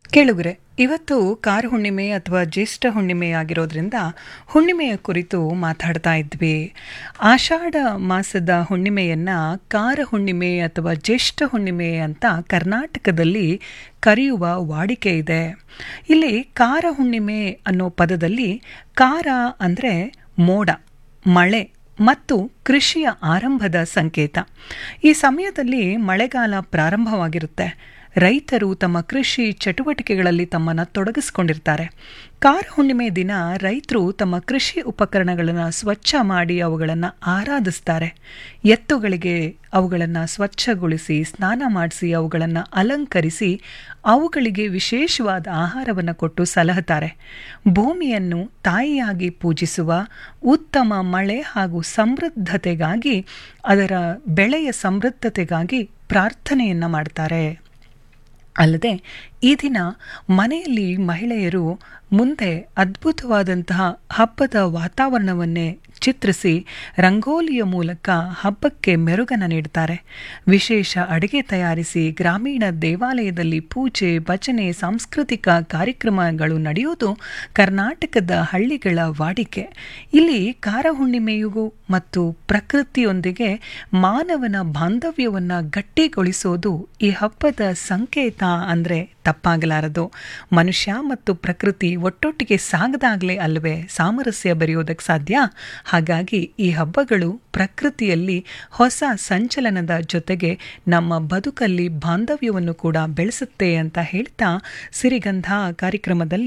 ಕೇಳುಗರೆ ಇವತ್ತು ಕಾರ ಹುಣ್ಣಿಮೆ ಅಥವಾ ಜ್ಯೇಷ್ಠ ಹುಣ್ಣಿಮೆ ಆಗಿರೋದ್ರಿಂದ ಹುಣ್ಣಿಮೆಯ ಕುರಿತು ಮಾತಾಡ್ತಾ ಇದ್ವಿ ಆಷಾಢ ಮಾಸದ ಹುಣ್ಣಿಮೆಯನ್ನ ಕಾರ ಹುಣ್ಣಿಮೆ ಅಥವಾ ಜ್ಯೇಷ್ಠ ಹುಣ್ಣಿಮೆ ಅಂತ ಕರ್ನಾಟಕದಲ್ಲಿ ಕರೆಯುವ ವಾಡಿಕೆ ಇದೆ ಇಲ್ಲಿ ಕಾರ ಹುಣ್ಣಿಮೆ ಅನ್ನೋ ಪದದಲ್ಲಿ ಕಾರ ಅಂದರೆ ಮೋಡ ಮಳೆ ಮತ್ತು ಕೃಷಿಯ ಆರಂಭದ ಸಂಕೇತ ಈ ಸಮಯದಲ್ಲಿ ಮಳೆಗಾಲ ಪ್ರಾರಂಭವಾಗಿರುತ್ತೆ ರೈತರು ತಮ್ಮ ಕೃಷಿ ಚಟುವಟಿಕೆಗಳಲ್ಲಿ ತಮ್ಮನ್ನು ತೊಡಗಿಸ್ಕೊಂಡಿರ್ತಾರೆ ಕಾರ ಹುಣ್ಣಿಮೆ ದಿನ ರೈತರು ತಮ್ಮ ಕೃಷಿ ಉಪಕರಣಗಳನ್ನು ಸ್ವಚ್ಛ ಮಾಡಿ ಅವುಗಳನ್ನು ಆರಾಧಿಸ್ತಾರೆ ಎತ್ತುಗಳಿಗೆ ಅವುಗಳನ್ನು ಸ್ವಚ್ಛಗೊಳಿಸಿ ಸ್ನಾನ ಮಾಡಿಸಿ ಅವುಗಳನ್ನು ಅಲಂಕರಿಸಿ ಅವುಗಳಿಗೆ ವಿಶೇಷವಾದ ಆಹಾರವನ್ನು ಕೊಟ್ಟು ಸಲಹುತ್ತಾರೆ ಭೂಮಿಯನ್ನು ತಾಯಿಯಾಗಿ ಪೂಜಿಸುವ ಉತ್ತಮ ಮಳೆ ಹಾಗೂ ಸಮೃದ್ಧತೆಗಾಗಿ ಅದರ ಬೆಳೆಯ ಸಮೃದ್ಧತೆಗಾಗಿ ಪ್ರಾರ್ಥನೆಯನ್ನು ಮಾಡ್ತಾರೆ ಅಲ್ಲದೆ ಈ ದಿನ ಮನೆಯಲ್ಲಿ ಮಹಿಳೆಯರು ಮುಂದೆ ಅದ್ಭುತವಾದಂತಹ ಹಬ್ಬದ ವಾತಾವರಣವನ್ನೇ ಚಿತ್ರಿಸಿ ರಂಗೋಲಿಯ ಮೂಲಕ ಹಬ್ಬಕ್ಕೆ ಮೆರುಗನ್ನು ನೀಡ್ತಾರೆ ವಿಶೇಷ ಅಡುಗೆ ತಯಾರಿಸಿ ಗ್ರಾಮೀಣ ದೇವಾಲಯದಲ್ಲಿ ಪೂಜೆ ಭಜನೆ ಸಾಂಸ್ಕೃತಿಕ ಕಾರ್ಯಕ್ರಮಗಳು ನಡೆಯುವುದು ಕರ್ನಾಟಕದ ಹಳ್ಳಿಗಳ ವಾಡಿಕೆ ಇಲ್ಲಿ ಕಾರ ಹುಣ್ಣಿಮೆಯು ಮತ್ತು ಪ್ರಕೃತಿಯೊಂದಿಗೆ ಮಾನವನ ಬಾಂಧವ್ಯವನ್ನು ಗಟ್ಟಿಗೊಳಿಸೋದು ಈ ಹಬ್ಬದ ಸಂಕೇತ ಅಂದರೆ ತಪ್ಪಾಗಲಾರದು ಮನುಷ್ಯ ಮತ್ತು ಪ್ರಕೃತಿ ಒಟ್ಟೊಟ್ಟಿಗೆ ಸಾಗದಾಗಲೇ ಅಲ್ವೇ ಸಾಮರಸ್ಯ ಬರೆಯೋದಕ್ಕೆ ಸಾಧ್ಯ ಹಾಗಾಗಿ ಈ ಹಬ್ಬಗಳು ಪ್ರಕೃತಿಯಲ್ಲಿ ಹೊಸ ಸಂಚಲನದ ಜೊತೆಗೆ ನಮ್ಮ ಬದುಕಲ್ಲಿ ಬಾಂಧವ್ಯವನ್ನು ಕೂಡ ಬೆಳೆಸುತ್ತೆ ಅಂತ ಹೇಳ್ತಾ ಸಿರಿಗಂಧ ಕಾರ್ಯಕ್ರಮದಲ್ಲಿ